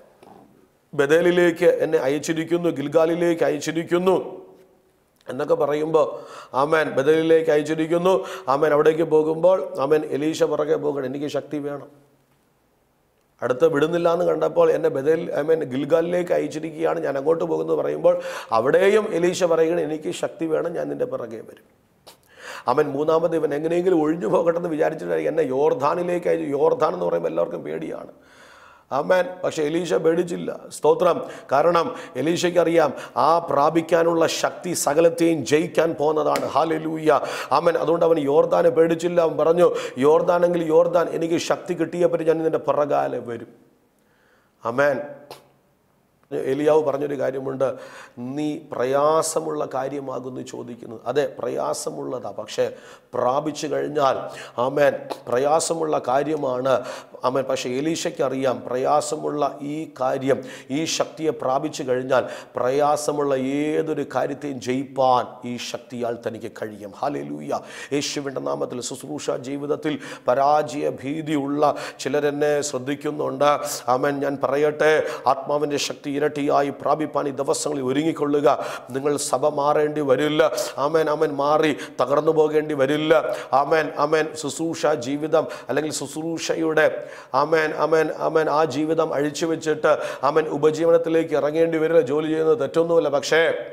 ബദേലിലേക്ക് എന്നെ അയച്ചിരിക്കുന്നു ഗിൽഗാലിലേക്ക് അയച്ചിരിക്കുന്നു എന്നൊക്കെ പറയുമ്പോൾ ആമേൻ ബദലിലേക്ക് അയച്ചിരിക്കുന്നു ആമേൻ അവിടേക്ക് പോകുമ്പോൾ ആമേൻ എലീശ പുറകെ പോകണം എനിക്ക് ശക്തി വേണം അടുത്ത് വിടുന്നില്ല എന്ന് കണ്ടപ്പോൾ എന്നെ ബദൽ ആമേൻ ഗിൽഗാലിലേക്ക് അയച്ചിരിക്കുകയാണ് ഞാൻ അങ്ങോട്ട് പോകുന്നത് പറയുമ്പോൾ അവിടെയും എലീശ പറയുകയാണ് എനിക്ക് ശക്തി വേണം ഞാൻ നിൻ്റെ പിറകെ വരും അവൻ മൂന്നാമത് ഇവൻ എങ്ങനെയെങ്കിലും ഒഴിഞ്ഞു പോകട്ടെന്ന് വിചാരിച്ചിട്ട് എന്നെ യോർധാനിലേക്ക് അയച്ചു യോർധാൻ എന്ന് പറയുമ്പോൾ എല്ലാവർക്കും പേടിയാണ് ആമേൻ പക്ഷെ എലീശ പേടിച്ചില്ല സ്തോത്രം കാരണം എലീശയ്ക്ക് അറിയാം ആ പ്രാപിക്കാനുള്ള ശക്തി സകലത്തെയും ജയിക്കാൻ പോകുന്നതാണ് ഹാലലൂയ ആമൻ അതുകൊണ്ട് അവൻ യോർദാനെ പേടിച്ചില്ല അവൻ പറഞ്ഞു യോർദാനെങ്കിൽ യോർദാൻ എനിക്ക് ശക്തി കിട്ടിയപ്പോൾ ഞാൻ നിന്റെ പിറകാലെ വരും അമേൻ എലിയാവ് പറഞ്ഞൊരു കാര്യമുണ്ട് നീ പ്രയാസമുള്ള കാര്യമാകുന്നു ചോദിക്കുന്നത് അതെ പ്രയാസമുള്ളതാ പക്ഷേ പ്രാപിച്ചു കഴിഞ്ഞാൽ ആമേൻ പ്രയാസമുള്ള കാര്യമാണ് ആമേൻ പക്ഷേ എലീശയ്ക്ക് അറിയാം പ്രയാസമുള്ള ഈ കാര്യം ഈ ശക്തിയെ പ്രാപിച്ചു കഴിഞ്ഞാൽ പ്രയാസമുള്ള ഏതൊരു കാര്യത്തെയും ജയിപ്പാൻ ഈ ശക്തിയാൽ തനിക്ക് കഴിയും ഹാലലൂയ യേശുവിൻ്റെ നാമത്തിൽ ശുശ്രൂഷ ജീവിതത്തിൽ പരാജയ ഭീതിയുള്ള ചിലരെന്നെ ശ്രദ്ധിക്കുന്നുണ്ട് ആമേൻ ഞാൻ പറയട്ടെ ആത്മാവിൻ്റെ ശക്തി ഇരട്ടിയായി പ്രാപിപ്പാൻ ഈ ദിവസങ്ങളിൽ ഒരുങ്ങിക്കൊള്ളുക നിങ്ങൾ സഭ മാറേണ്ടി വരില്ല ആമേൻ ആമേൻ മാറി തകർന്നു പോകേണ്ടി വരില്ല ആമേൻ ആമേൻ ശുശ്രൂഷ ജീവിതം അല്ലെങ്കിൽ ശുശ്രൂഷയുടെ ആമേൻ ആമേൻ ആമേൻ ആ ജീവിതം അഴിച്ചു വെച്ചിട്ട് ആമേൻ ഉപജീവനത്തിലേക്ക് ഇറങ്ങേണ്ടി വരില്ല ജോലി ചെയ്യുന്നത് തെറ്റൊന്നുമല്ല പക്ഷേ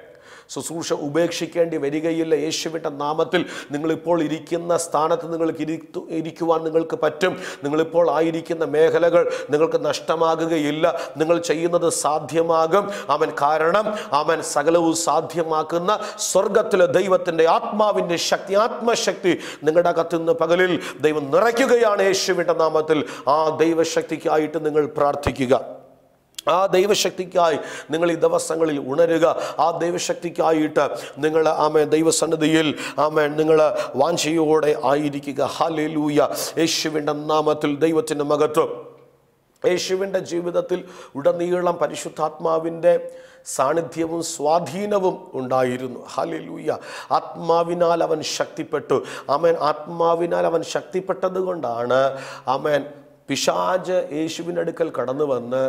ശുശ്രൂഷ ഉപേക്ഷിക്കേണ്ടി വരികയില്ല യേശുവിൻ്റെ നാമത്തിൽ നിങ്ങളിപ്പോൾ ഇരിക്കുന്ന സ്ഥാനത്ത് നിങ്ങൾക്ക് ഇരിത്തു ഇരിക്കുവാൻ നിങ്ങൾക്ക് പറ്റും നിങ്ങളിപ്പോൾ ആയിരിക്കുന്ന മേഖലകൾ നിങ്ങൾക്ക് നഷ്ടമാകുകയില്ല നിങ്ങൾ ചെയ്യുന്നത് സാധ്യമാകും അവൻ കാരണം അവൻ സകലവും സാധ്യമാക്കുന്ന സ്വർഗത്തിലെ ദൈവത്തിൻ്റെ ആത്മാവിൻ്റെ ശക്തി ആത്മശക്തി നിങ്ങളുടെ അകത്തുനിന്ന് പകലിൽ ദൈവം നിറയ്ക്കുകയാണ് യേശുവിൻ്റെ നാമത്തിൽ ആ ദൈവശക്തിക്കായിട്ട് നിങ്ങൾ പ്രാർത്ഥിക്കുക ആ ദൈവശക്തിക്കായി നിങ്ങൾ ഈ ദിവസങ്ങളിൽ ഉണരുക ആ ദൈവശക്തിക്കായിട്ട് നിങ്ങൾ ആമേ ദൈവസന്നിധിയിൽ ആമേ നിങ്ങൾ വാഞ്ചയോടെ ആയിരിക്കുക ഹാലേലൂയ യേശുവിൻ്റെ നാമത്തിൽ ദൈവത്തിൻ്റെ മകത്വം യേശുവിൻ്റെ ജീവിതത്തിൽ ഉടനീളം പരിശുദ്ധാത്മാവിൻ്റെ സാന്നിധ്യവും സ്വാധീനവും ഉണ്ടായിരുന്നു ഹലിലൂയ ആത്മാവിനാൽ അവൻ ശക്തിപ്പെട്ടു അമേൻ ആത്മാവിനാൽ അവൻ ശക്തിപ്പെട്ടത് കൊണ്ടാണ് അമേൻ പിശാജ് യേശുവിൻ്റെ അടുക്കൽ കടന്നു വന്ന്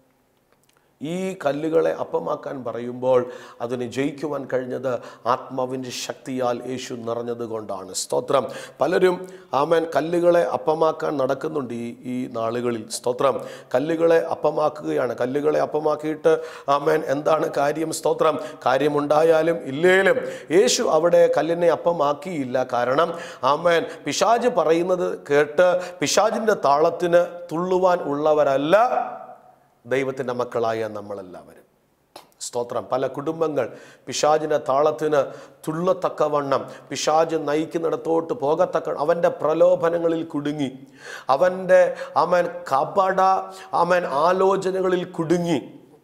ഈ കല്ലുകളെ അപ്പമാക്കാൻ പറയുമ്പോൾ അതിനെ ജയിക്കുവാൻ കഴിഞ്ഞത് ആത്മാവിൻ്റെ ശക്തിയാൽ യേശു നിറഞ്ഞത് കൊണ്ടാണ് സ്തോത്രം പലരും ആമേൻ കല്ലുകളെ അപ്പമാക്കാൻ നടക്കുന്നുണ്ട് ഈ ഈ നാളുകളിൽ സ്തോത്രം കല്ലുകളെ അപ്പമാക്കുകയാണ് കല്ലുകളെ അപ്പമാക്കിയിട്ട് ആമേൻ എന്താണ് കാര്യം സ്തോത്രം കാര്യമുണ്ടായാലും ഇല്ലേലും യേശു അവിടെ കല്ലിനെ അപ്പമാക്കിയില്ല കാരണം ആമേൻ പിശാജ് പറയുന്നത് കേട്ട് പിശാജിൻ്റെ താളത്തിന് തുള്ളുവാൻ ഉള്ളവരല്ല ദൈവത്തിൻ്റെ മക്കളായ നമ്മളെല്ലാവരും സ്തോത്രം പല കുടുംബങ്ങൾ പിശാജിൻ്റെ താളത്തിന് തുള്ളത്തക്കവണ്ണം പിശാജ് നയിക്കുന്നിടത്തോട്ട് പോകത്തക്ക അവൻ്റെ പ്രലോഭനങ്ങളിൽ കുടുങ്ങി അവൻ്റെ അവൻ കപട അവൻ ആലോചനകളിൽ കുടുങ്ങി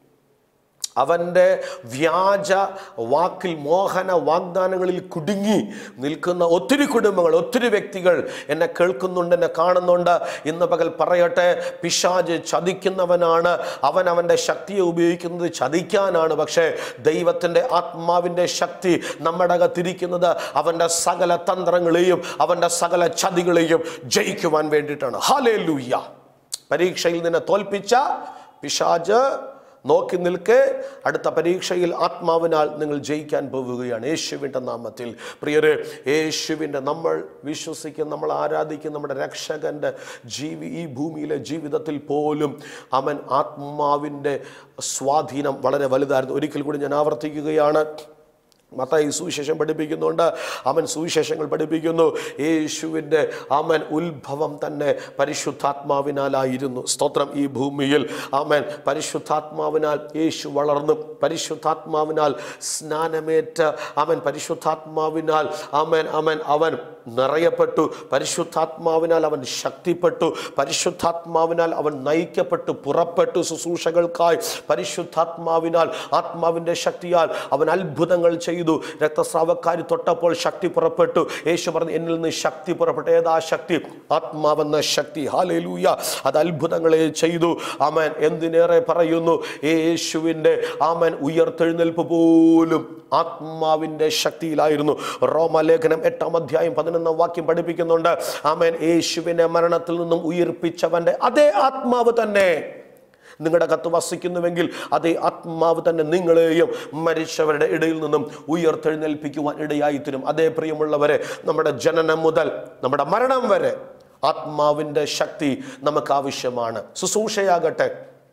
അവൻ്റെ വ്യാജ വാക്കിൽ മോഹന വാഗ്ദാനങ്ങളിൽ കുടുങ്ങി നിൽക്കുന്ന ഒത്തിരി കുടുംബങ്ങൾ ഒത്തിരി വ്യക്തികൾ എന്നെ കേൾക്കുന്നുണ്ട് എന്നെ കാണുന്നുണ്ട് ഇന്ന് പകൽ പറയട്ടെ പിശാജ് ചതിക്കുന്നവനാണ് അവൻ അവൻ്റെ ശക്തിയെ ഉപയോഗിക്കുന്നത് ചതിക്കാനാണ് പക്ഷേ ദൈവത്തിൻ്റെ ആത്മാവിൻ്റെ ശക്തി നമ്മുടെ അകത്തിരിക്കുന്നത് അവൻ്റെ സകല തന്ത്രങ്ങളെയും അവൻ്റെ സകല ചതികളെയും ജയിക്കുവാൻ വേണ്ടിയിട്ടാണ് ഹാലേ പരീക്ഷയിൽ നിന്നെ തോൽപ്പിച്ച പിശാജ് നോക്കി നിൽക്കെ അടുത്ത പരീക്ഷയിൽ ആത്മാവിനാൽ നിങ്ങൾ ജയിക്കാൻ പോവുകയാണ് യേശുവിൻ്റെ നാമത്തിൽ പ്രിയരെ യേശുവിൻ്റെ നമ്മൾ വിശ്വസിക്കുന്ന നമ്മൾ ആരാധിക്കുന്ന നമ്മുടെ രക്ഷകൻ്റെ ജീവി ഈ ഭൂമിയിലെ ജീവിതത്തിൽ പോലും അവൻ ആത്മാവിൻ്റെ സ്വാധീനം വളരെ വലുതായിരുന്നു ഒരിക്കൽ കൂടി ഞാൻ ആവർത്തിക്കുകയാണ് മത്തായി സുവിശേഷം പഠിപ്പിക്കുന്നുണ്ട് അവൻ സുവിശേഷങ്ങൾ പഠിപ്പിക്കുന്നു യേശുവിൻ്റെ അവൻ ഉത്ഭവം തന്നെ പരിശുദ്ധാത്മാവിനാലായിരുന്നു സ്തോത്രം ഈ ഭൂമിയിൽ അവൻ പരിശുദ്ധാത്മാവിനാൽ യേശു വളർന്നു പരിശുദ്ധാത്മാവിനാൽ സ്നാനമേറ്റ് അവൻ പരിശുദ്ധാത്മാവിനാൽ അവൻ അവൻ അവൻ നിറയപ്പെട്ടു പരിശുദ്ധാത്മാവിനാൽ അവൻ ശക്തിപ്പെട്ടു പരിശുദ്ധാത്മാവിനാൽ അവൻ നയിക്കപ്പെട്ടു പുറപ്പെട്ടു ശുശ്രൂഷകൾക്കായി പരിശുദ്ധാത്മാവിനാൽ ആത്മാവിൻ്റെ ശക്തിയാൽ അവൻ അത്ഭുതങ്ങൾ ചെയ്തു രക്തസ്രാവക്കാരി തൊട്ടപ്പോൾ ശക്തി പുറപ്പെട്ടു യേശു പറഞ്ഞു എന്നിൽ നിന്ന് ശക്തി പുറപ്പെട്ടു ഏതാ ശക്തി ആത്മാവെന്ന ശക്തി ഹാലേലൂയ അത് അത്ഭുതങ്ങളെ ചെയ്തു ആമൻ എന്തിനേറെ പറയുന്നു യേശുവിൻ്റെ ആമൻ ഉയർത്തെഴുന്നേൽപ്പ് പോലും ആത്മാവിൻ്റെ ശക്തിയിലായിരുന്നു റോമലേഖനം എട്ടാം അധ്യായം പതിനൊന്നാം വാക്യം പഠിപ്പിക്കുന്നുണ്ട് ആമൻ യേശുവിനെ മരണത്തിൽ നിന്നും ഉയർപ്പിച്ചവൻ്റെ അതേ ആത്മാവ് തന്നെ നിങ്ങളുടെ കത്ത് വസിക്കുന്നുവെങ്കിൽ അതേ ആത്മാവ് തന്നെ നിങ്ങളെയും മരിച്ചവരുടെ ഇടയിൽ നിന്നും ഉയർത്തെഴുന്നേൽപ്പിക്കുവാൻ ഇടയായിത്തരും അതേ പ്രിയമുള്ളവരെ നമ്മുടെ ജനനം മുതൽ നമ്മുടെ മരണം വരെ ആത്മാവിൻ്റെ ശക്തി നമുക്ക് ആവശ്യമാണ് ശുശ്രൂഷയാകട്ടെ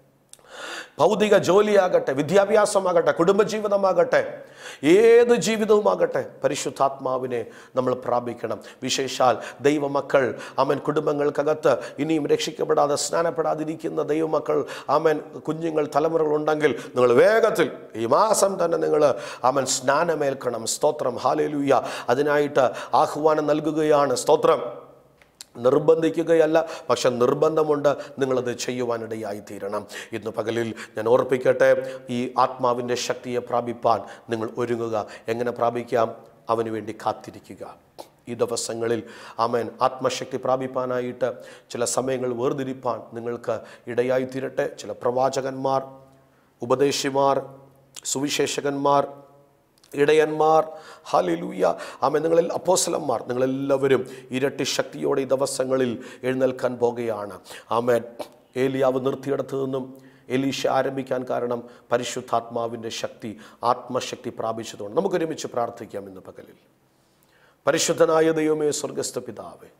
ഭൗതിക ജോലിയാകട്ടെ വിദ്യാഭ്യാസമാകട്ടെ കുടുംബജീവിതമാകട്ടെ ഏത് ജീവിതവുമാകട്ടെ പരിശുദ്ധാത്മാവിനെ നമ്മൾ പ്രാപിക്കണം വിശേഷാൽ ദൈവമക്കൾ അവൻ കുടുംബങ്ങൾക്കകത്ത് ഇനിയും രക്ഷിക്കപ്പെടാതെ സ്നാനപ്പെടാതിരിക്കുന്ന ദൈവമക്കൾ അവൻ കുഞ്ഞുങ്ങൾ തലമുറകളുണ്ടെങ്കിൽ നിങ്ങൾ വേഗത്തിൽ ഈ മാസം തന്നെ നിങ്ങൾ അവൻ സ്നാനമേൽക്കണം സ്തോത്രം ഹാലേലൂയ അതിനായിട്ട് ആഹ്വാനം നൽകുകയാണ് സ്തോത്രം നിർബന്ധിക്കുകയല്ല പക്ഷെ നിർബന്ധമുണ്ട് നിങ്ങളത് ചെയ്യുവാനിടയായി തീരണം ഇന്ന് പകലിൽ ഞാൻ ഓർപ്പിക്കട്ടെ ഈ ആത്മാവിൻ്റെ ശക്തിയെ പ്രാപിപ്പാൻ നിങ്ങൾ ഒരുങ്ങുക എങ്ങനെ പ്രാപിക്കാം അവന് വേണ്ടി കാത്തിരിക്കുക ഈ ദിവസങ്ങളിൽ ആമേൻ ആത്മശക്തി പ്രാപിപ്പാനായിട്ട് ചില സമയങ്ങൾ വേർതിരിപ്പാൻ നിങ്ങൾക്ക് ഇടയായി തീരട്ടെ ചില പ്രവാചകന്മാർ ഉപദേശിമാർ സുവിശേഷകന്മാർ ഇടയന്മാർ ഹാലിലൂയ ആമേ നിങ്ങളിൽ അപ്പോസലന്മാർ നിങ്ങളെല്ലാവരും ഇരട്ടി ശക്തിയോടെ ഈ ദിവസങ്ങളിൽ എഴുന്നേൽക്കാൻ പോകുകയാണ് ആമേൻ ഏലിയാവ് നിർത്തിയിടത്തു നിന്നും എലീഷ ആരംഭിക്കാൻ കാരണം പരിശുദ്ധാത്മാവിൻ്റെ ശക്തി ആത്മശക്തി പ്രാപിച്ചതുകൊണ്ട് നമുക്കൊരുമിച്ച് പ്രാർത്ഥിക്കാം ഇന്ന് പകലിൽ പരിശുദ്ധനായ ദൈവമേ സ്വർഗസ്ഥ പിതാവേ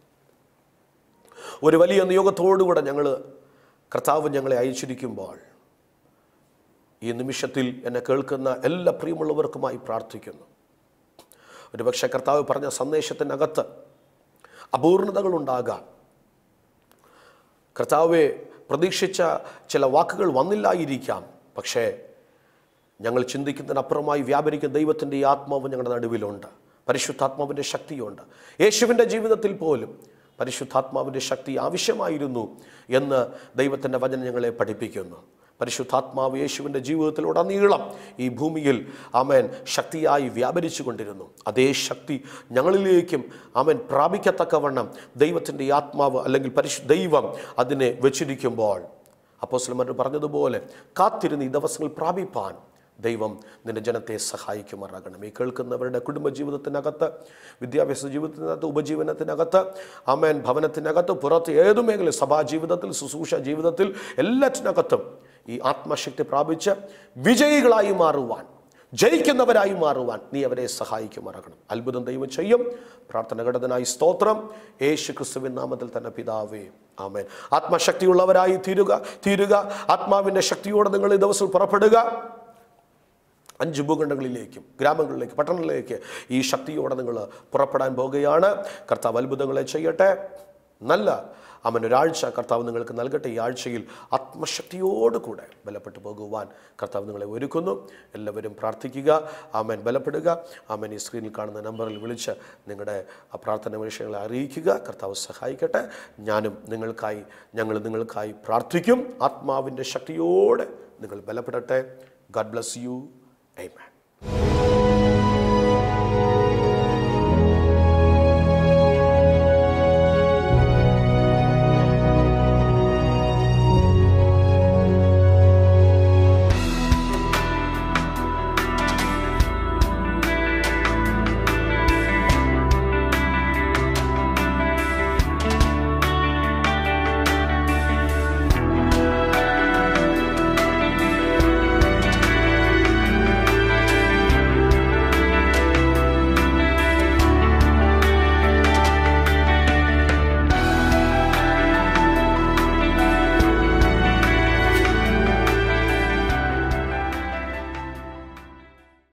ഒരു വലിയ നിയോഗത്തോടുകൂടെ ഞങ്ങൾ കർത്താവ് ഞങ്ങളെ അയച്ചിരിക്കുമ്പോൾ ഈ നിമിഷത്തിൽ എന്നെ കേൾക്കുന്ന എല്ലാ പ്രിയമുള്ളവർക്കുമായി പ്രാർത്ഥിക്കുന്നു ഒരുപക്ഷെ കർത്താവ് പറഞ്ഞ സന്ദേശത്തിനകത്ത് അപൂർണതകളുണ്ടാകാം കർത്താവെ പ്രതീക്ഷിച്ച ചില വാക്കുകൾ വന്നില്ലായിരിക്കാം പക്ഷേ ഞങ്ങൾ ചിന്തിക്കുന്നതിനപ്പുറമായി വ്യാപരിക്കുന്ന ദൈവത്തിൻ്റെ ഈ ആത്മാവ് ഞങ്ങളുടെ നടുവിലുണ്ട് പരിശുദ്ധാത്മാവിൻ്റെ ശക്തിയുണ്ട് യേശുവിൻ്റെ ജീവിതത്തിൽ പോലും പരിശുദ്ധാത്മാവിൻ്റെ ശക്തി ആവശ്യമായിരുന്നു എന്ന് ദൈവത്തിൻ്റെ വചനം ഞങ്ങളെ പഠിപ്പിക്കുന്നു പരിശുദ്ധാത്മാവ് യേശുവിൻ്റെ ജീവിതത്തിലുടനീളം ഈ ഭൂമിയിൽ ആമേൻ ശക്തിയായി വ്യാപരിച്ചു കൊണ്ടിരുന്നു അതേ ശക്തി ഞങ്ങളിലേക്കും ആമേൻ പ്രാപിക്കത്തക്കവണ്ണം ദൈവത്തിൻ്റെ ഈ ആത്മാവ് അല്ലെങ്കിൽ പരിശു ദൈവം അതിനെ വെച്ചിരിക്കുമ്പോൾ അപ്പോസ്ലമർ പറഞ്ഞതുപോലെ കാത്തിരുന്ന് ഈ ദിവസങ്ങൾ പ്രാപിപ്പാൻ ദൈവം നിന്റെ ജനത്തെ സഹായിക്കുമാറാകണം ഈ കേൾക്കുന്നവരുടെ കുടുംബജീവിതത്തിനകത്ത് വിദ്യാഭ്യാസ ജീവിതത്തിനകത്ത് ഉപജീവനത്തിനകത്ത് അമേൻ ഭവനത്തിനകത്ത് പുറത്ത് ഏതു മേഖല സഭാജീവിതത്തിൽ ശുശ്രൂഷ ജീവിതത്തിൽ എല്ലാറ്റിനകത്തും ഈ ആത്മശക്തി പ്രാപിച്ച് വിജയികളായി മാറുവാൻ ജയിക്കുന്നവരായി മാറുവാൻ നീ അവരെ സഹായിക്കുമാറാകണം അത്ഭുതം ദൈവം ചെയ്യും പ്രാർത്ഥന ഘടനായി സ്തോത്രം യേശു ക്രിസ്തുവിൻ നാമത്തിൽ തന്നെ പിതാവേ ആമേൻ ആത്മശക്തിയുള്ളവരായി തീരുക തീരുക ആത്മാവിൻ്റെ ശക്തിയോടെ നിങ്ങൾ ഈ ദിവസം പുറപ്പെടുക അഞ്ച് ഭൂഖണ്ഡങ്ങളിലേക്കും ഗ്രാമങ്ങളിലേക്ക് പട്ടണങ്ങളിലേക്ക് ഈ ശക്തിയോടെ നിങ്ങൾ പുറപ്പെടാൻ പോകുകയാണ് കർത്താവ് അത്ഭുതങ്ങളെ ചെയ്യട്ടെ നല്ല അവൻ ഒരാഴ്ച കർത്താവ് നിങ്ങൾക്ക് നൽകട്ടെ ഈ ആഴ്ചയിൽ ആത്മശക്തിയോടുകൂടെ ബലപ്പെട്ടു പോകുവാൻ കർത്താവ് നിങ്ങളെ ഒരുക്കുന്നു എല്ലാവരും പ്രാർത്ഥിക്കുക ആമൻ ബലപ്പെടുക ആമൻ ഈ സ്ക്രീനിൽ കാണുന്ന നമ്പറിൽ വിളിച്ച് നിങ്ങളുടെ ആ പ്രാർത്ഥന വിഷയങ്ങളെ അറിയിക്കുക കർത്താവ് സഹായിക്കട്ടെ ഞാനും നിങ്ങൾക്കായി ഞങ്ങൾ നിങ്ങൾക്കായി പ്രാർത്ഥിക്കും ആത്മാവിൻ്റെ ശക്തിയോടെ നിങ്ങൾ ബലപ്പെടട്ടെ ഗാഡ് ബ്ലസ് യു Amen.